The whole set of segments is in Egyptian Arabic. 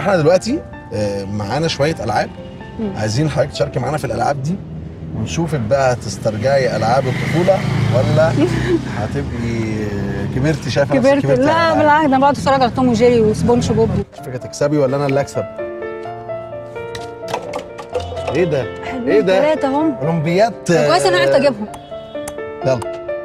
احنا دلوقتي آه، معانا شويه العاب مم. عايزين حضرتك تشاركي معانا في الالعاب دي ونشوفك بقى هتسترجعي العاب الطفوله ولا هتبقي كبرتي شايفه نفسك كبرت كبرتي على لا الألعاب؟ بالعكس انا بقعد اتفرج على توم وجيري وسبونج بوب شايفك هتكسبي ولا انا اللي اكسب ايه ده ايه ده ثلاثة هم اولمبياد كويس انا عرفت اجيبهم يلا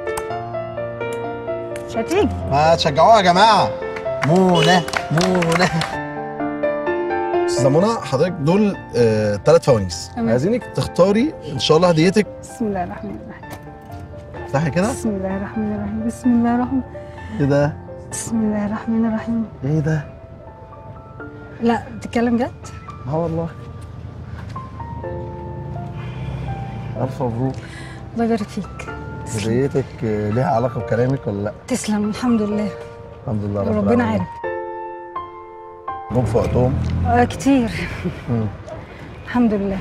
مش هتيجي ما تشجعوها يا جماعه منى منى استاذه منى حضرتك دول ثلاث فوانيس تمام. عايزينك تختاري ان شاء الله هديتك بسم الله الرحمن الرحيم افتحي كده بسم الله الرحمن الرحيم بسم الله الرحمن ايه ده بسم الله الرحمن الرحيم ايه ده لا بتتكلم جد اه والله الف مبروك الله يبارك فيك تسلم. هديتك آه، ليها علاقه بكلامك ولا لا تسلم الحمد لله الحمد لله رب ربنا العالمين. عارف جم في وقتهم آه كتير مم. الحمد لله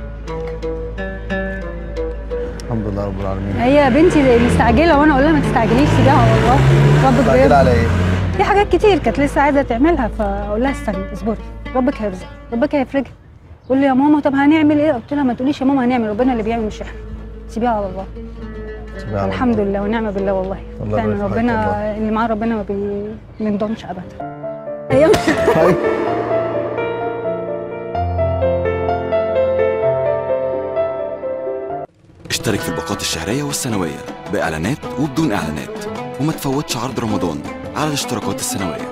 الحمد لله رب العالمين هي بنتي مستعجله وانا اقول لها ما تستعجليش سيبيها والله ربك مستعجل بيرزق على ايه؟ في حاجات كتير كانت لسه عايزه تعملها فاقول لها استني اصبري ربك هيرزق ربك هيفرجها تقول لي يا ماما طب هنعمل ايه قلت لها ما تقوليش يا ماما هنعمل ربنا اللي بيعمل مش احنا سيبيها على الله سيبها على الحمد الله. لله ونعم بالله والله الله فعلا يبارك فيك ربنا والله. اللي معاه ربنا ما بيندمش ابدا ايام طيب. اشترك في الباقات الشهرية والسنوية بإعلانات وبدون إعلانات وما تفوتش عرض رمضان على الاشتراكات السنوية